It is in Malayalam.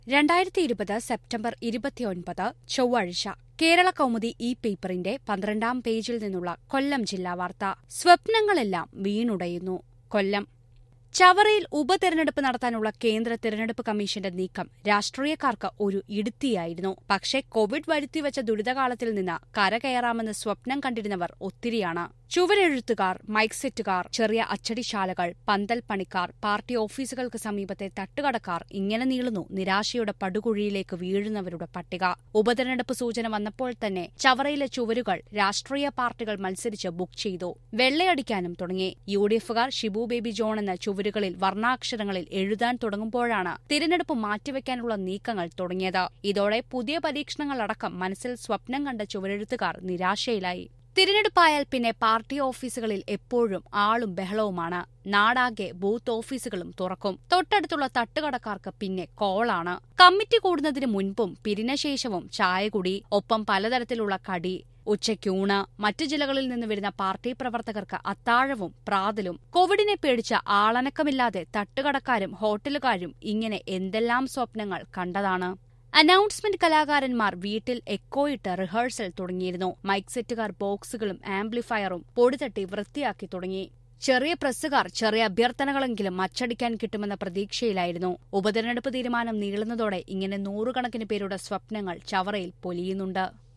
രണ്ടായിരത്തി ഇരുപത് സെപ്റ്റംബർ ഇരുപത്തിയൊൻപത് ചൊവ്വാഴ്ച കേരള കൗമുദി ഈ പേപ്പറിന്റെ പന്ത്രണ്ടാം പേജിൽ നിന്നുള്ള കൊല്ലം ജില്ലാ വാർത്ത സ്വപ്നങ്ങളെല്ലാം വീണുടയുന്നു കൊല്ലം ചവറയിൽ ഉപതെരഞ്ഞെടുപ്പ് നടത്താനുള്ള കേന്ദ്ര തെരഞ്ഞെടുപ്പ് കമ്മീഷന്റെ നീക്കം രാഷ്ട്രീയക്കാർക്ക് ഒരു ഇടുത്തിയായിരുന്നു പക്ഷേ കോവിഡ് വരുത്തിവച്ച ദുരിതകാലത്തിൽ നിന്ന് കരകയറാമെന്ന് സ്വപ്നം കണ്ടിരുന്നവർ ഒത്തിരിയാണ് ചുവരെഴുത്തുകാർ മൈക്ക് സെറ്റുകാർ ചെറിയ അച്ചടിശാലകൾ പന്തൽ പണിക്കാർ പാർട്ടി ഓഫീസുകൾക്ക് സമീപത്തെ തട്ടുകടക്കാർ ഇങ്ങനെ നീളുന്നു നിരാശയുടെ പടുകുഴിയിലേക്ക് വീഴുന്നവരുടെ പട്ടിക ഉപതെരഞ്ഞെടുപ്പ് സൂചന വന്നപ്പോൾ തന്നെ ചവറയിലെ ചുവരുകൾ രാഷ്ട്രീയ പാർട്ടികൾ മത്സരിച്ച് ബുക്ക് ചെയ്തു വെള്ളയടിക്കാനും തുടങ്ങി യു ഡി എഫുകാർ ഷിബു ബേബി ജോൺ എന്ന ചുവരുകളിൽ വർണ്ണാക്ഷരങ്ങളിൽ എഴുതാൻ തുടങ്ങുമ്പോഴാണ് തിരഞ്ഞെടുപ്പ് മാറ്റിവെക്കാനുള്ള നീക്കങ്ങൾ തുടങ്ങിയത് ഇതോടെ പുതിയ പരീക്ഷണങ്ങളടക്കം മനസ്സിൽ സ്വപ്നം കണ്ട ചുവരെഴുത്തുകാർ നിരാശയിലായി തിരഞ്ഞെടുപ്പായാൽ പിന്നെ പാർട്ടി ഓഫീസുകളിൽ എപ്പോഴും ആളും ബഹളവുമാണ് നാടാകെ ബൂത്ത് ഓഫീസുകളും തുറക്കും തൊട്ടടുത്തുള്ള തട്ടുകടക്കാർക്ക് പിന്നെ കോളാണ് കമ്മിറ്റി കൂടുന്നതിന് മുൻപും പിരിനശേഷവും ചായകുടി ഒപ്പം പലതരത്തിലുള്ള കടി ഉച്ചയ്ക്കൂണ് മറ്റു ജില്ലകളിൽ നിന്ന് വരുന്ന പാർട്ടി പ്രവർത്തകർക്ക് അത്താഴവും പ്രാതലും കോവിഡിനെ പേടിച്ച ആളനക്കമില്ലാതെ തട്ടുകടക്കാരും ഹോട്ടലുകാരും ഇങ്ങനെ എന്തെല്ലാം സ്വപ്നങ്ങൾ കണ്ടതാണ് അനൗൺസ്മെന്റ് കലാകാരന്മാർ വീട്ടിൽ എക്കോയിട്ട് റിഹേഴ്സൽ തുടങ്ങിയിരുന്നു മൈക്ക് സെറ്റുകാർ ബോക്സുകളും ആംപ്ലിഫയറും പൊടിതട്ടി വൃത്തിയാക്കി തുടങ്ങി ചെറിയ പ്രസ്സുകാർ ചെറിയ അഭ്യർത്ഥനകളെങ്കിലും അച്ചടിക്കാൻ കിട്ടുമെന്ന പ്രതീക്ഷയിലായിരുന്നു ഉപതെരഞ്ഞെടുപ്പ് തീരുമാനം നീളുന്നതോടെ ഇങ്ങനെ നൂറുകണക്കിന് പേരുടെ സ്വപ്നങ്ങൾ ചവറയിൽ പൊലിയുന്നുണ്ട്